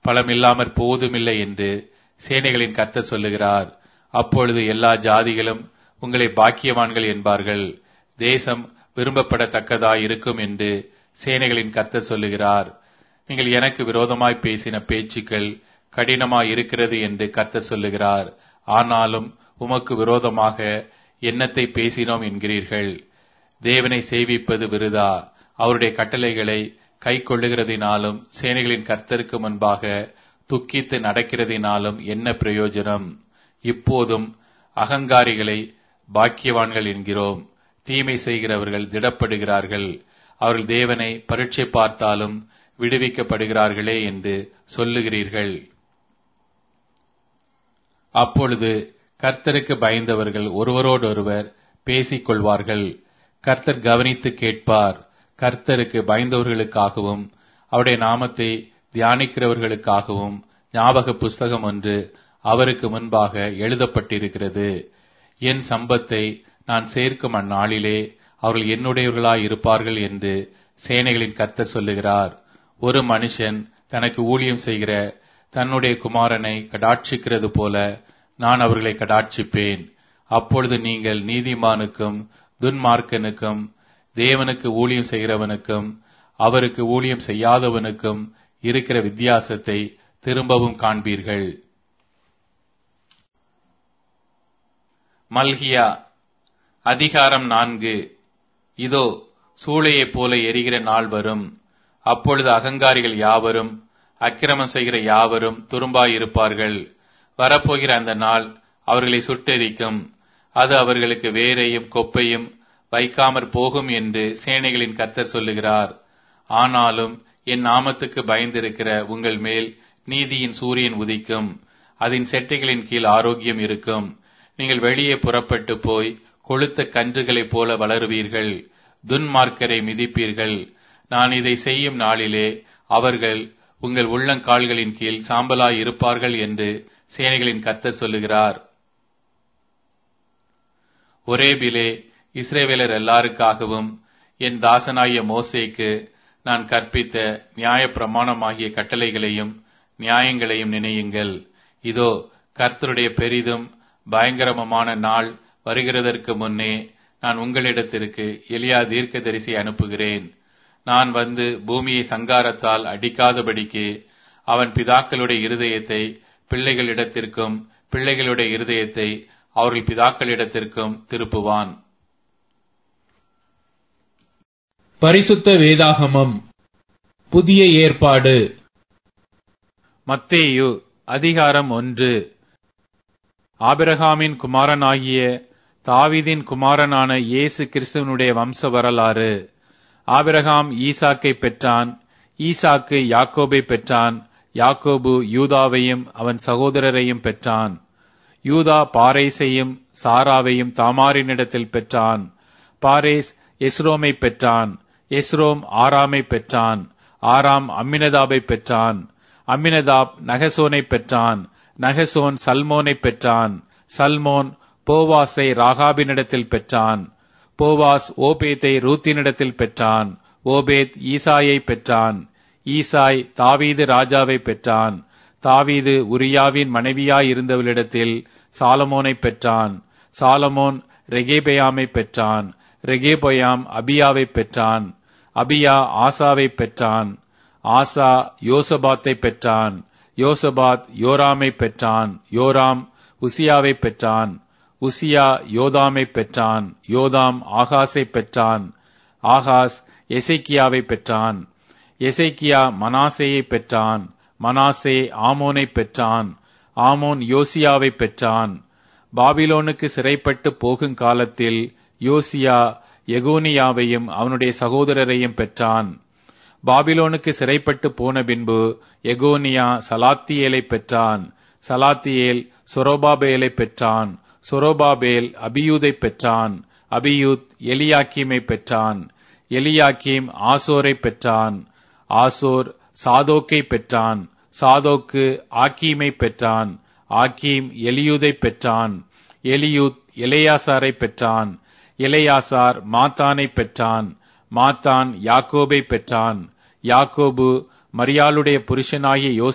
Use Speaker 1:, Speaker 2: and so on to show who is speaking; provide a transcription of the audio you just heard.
Speaker 1: பலமில்லாமற் போவதுமில்லை என்று சேனைகளின் கர்த்தர் சொல்லுகிறார் அப்பொழுது எல்லா ஜாதிகளும் உங்களை பாக்கியவான்கள் என்பார்கள் தேசம் விரும்பப்படத்தக்கதாய் இருக்கும் என்று சேனைகளின் கர்த்தர் சொல்லுகிறார் நீங்கள் எனக்கு விரோதமாய் பேசின பேச்சுக்கள் கடினமாய் இருக்கிறது என்று கர்த்தர் சொல்லுகிறார் ஆனாலும் உமக்கு விரோதமாக என்னத்தை பேசினோம் என்கிறீர்கள் தேவனை சேவிப்பது விருதா அவருடைய கட்டளைகளை கை கொள்ளுகிறதினாலும் சேனைகளின் கர்த்தருக்கு முன்பாக துக்கித்து நடக்கிறதினாலும் என்ன பிரயோஜனம் இப்போதும் அகங்காரிகளை பாக்கியவான்கள் என்கிறோம் தீமை செய்கிறவர்கள் திடப்படுகிறார்கள் அவர்கள் தேவனை பரீட்சை பார்த்தாலும் விடுவிக்கப்படுகிறார்களே என்று சொல்லுகிறீர்கள் அப்பொழுது கர்த்தருக்கு பயந்தவர்கள் ஒருவரோடொருவர் பேசிக் கொள்வார்கள் கர்த்தர் கவனித்து கேட்பார் கர்த்தருக்கு பயந்தவர்களுக்காகவும் அவருடைய நாமத்தை தியானிக்கிறவர்களுக்காகவும் ஞாபக புஸ்தகம் ஒன்று அவருக்கு முன்பாக எழுதப்பட்டிருக்கிறது என் சம்பத்தை நான் சேர்க்கும் அந்நாளிலே அவர்கள் என்னுடையவர்களாய் இருப்பார்கள் என்று சேனைகளின் கர்த்தர் சொல்லுகிறார் ஒரு மனுஷன் தனக்கு ஊழியம் செய்கிற தன்னுடைய குமாரனை கடாட்சிக்கிறது போல நான் அவர்களை கடாட்சிப்பேன் அப்பொழுது நீங்கள் நீதிமானுக்கும் துன்மார்க்கனுக்கும் தேவனுக்கு ஊழியம் செய்கிறவனுக்கும் அவருக்கு ஊழியம் செய்யாதவனுக்கும் இருக்கிற வித்தியாசத்தை திரும்பவும் காண்பீர்கள் மல்கியா அதிகாரம் நான்கு இதோ சூளையைப் போல எரிகிற நாள் வரும் அப்பொழுது அகங்காரிகள் யாவரும் அக்கிரமம் செய்கிற யாவரும் துரும்பாயிருப்பார்கள் வரப்போகிற அந்த நாள் அவர்களை சுட்டெரிக்கும் அது அவர்களுக்கு வேரையும் கொப்பையும் வைக்காமற் போகும் என்று சேனைகளின் கர்த்தர் சொல்லுகிறார் ஆனாலும் என் நாமத்துக்கு பயந்திருக்கிற உங்கள் மேல் நீதியின் சூரியன் உதிக்கும் அதன் செட்டைகளின் கீழ் ஆரோக்கியம் இருக்கும் நீங்கள் வெளியே புறப்பட்டு போய் கொளுத்த கன்றுகளைப் போல வளருவீர்கள் துன்மார்க்கரை மிதிப்பீர்கள் நான் இதை செய்யும் நாளிலே அவர்கள் உங்கள் உள்ளங்கால்களின் கீழ் சாம்பலாய் இருப்பார்கள் என்று சேனைகளின் கர்த்தர் சொல்லுகிறார் ஒரேபிலே இஸ்ரேவேலர் எல்லாருக்காகவும் என் தாசனாகிய மோசேக்கு நான் கற்பித்த நியாய பிரமாணமாகிய கட்டளைகளையும் நியாயங்களையும் நினையுங்கள் இதோ கர்த்தருடைய பெரிதும் பயங்கரமான நாள் வருகிறதற்கு முன்னே நான் உங்களிடத்திற்கு எலியா தீர்க்கதரிசி அனுப்புகிறேன் நான் வந்து பூமியை சங்காரத்தால் அடிக்காதபடிக்கு அவன் பிதாக்களுடைய இருதயத்தை பிள்ளைகளிடத்திற்கும் பிள்ளைகளுடைய இருதயத்தை அவர்கள் பிதாக்களிடத்திற்கும் திருப்புவான்
Speaker 2: பரிசுத்த வேதாகமம் புதிய ஏற்பாடு
Speaker 1: மத்தேயு அதிகாரம் ஒன்று ஆபிரகாமின் குமாரனாகிய தாவீதின் குமாரனான இயேசு கிறிஸ்துவனுடைய வம்ச வரலாறு ஆபிரகாம் ஈசாக்கை பெற்றான் ஈசாக்கு யாக்கோபை பெற்றான் யாக்கோபு யூதாவையும் அவன் சகோதரரையும் பெற்றான் யூதா பாரேசையும் சாராவையும் தாமாரினிடத்தில் பெற்றான் பாரேஸ் எஸ்ரோமை பெற்றான் எஸ்ரோம் ஆராமை பெற்றான் ஆராம் அம்மினதாபை பெற்றான் அம்மினதாப் நகசோனை பெற்றான் நகசோன் சல்மோனை பெற்றான் சல்மோன் போவாஸை ராகாபினிடத்தில் பெற்றான் போவாஸ் ஓபேத்தை ரூத்தினிடத்தில் பெற்றான் ஓபேத் ஈசாயை பெற்றான் ஈசாய் தாவீது ராஜாவை பெற்றான் தாவீது உரியாவின் மனைவியாயிருந்தவளிடத்தில் சாலமோனை பெற்றான் சாலமோன் ரெகேபயாமை பெற்றான் ரெகேபயாம் அபியாவை பெற்றான் அபியா ஆசாவை பெற்றான் ஆசா யோசபாத்தை பெற்றான் யோசபாத் யோராமை பெற்றான் யோராம் உசியாவை பெற்றான் உசியா யோதாமை பெற்றான் யோதாம் ஆகாஸை பெற்றான் ஆகாஸ் எசைக்கியாவை பெற்றான் எசைக்கியா மனாசேயை பெற்றான் மனாசே ஆமோனை பெற்றான் ஆமோன் யோசியாவை பெற்றான் பாபிலோனுக்கு சிறைப்பட்டு போகும் காலத்தில் யோசியா எகோனியாவையும் அவனுடைய சகோதரரையும் பெற்றான் பாபிலோனுக்கு சிறைப்பட்டு போன பின்பு எகோனியா சலாத்தியேலை பெற்றான் சலாத்தியேல் சொரோபாபேலை பெற்றான் சொரோபாபேல் அபியூதை பெற்றான் அபியூத் எலியாக்கீமை பெற்றான் எலியாக்கீம் ஆசோரை பெற்றான் ஆசோர் சாதோக்கை பெற்றான் சாதோக்கு ஆக்கீமை பெற்றான் ஆக்கீம் எலியூதை பெற்றான் எலியூத் எலையாசாரை பெற்றான் எலையாசார் மாத்தானை பெற்றான் மாத்தான் யாக்கோபை பெற்றான் யாக்கோபு மரியாளுடைய புருஷனாகிய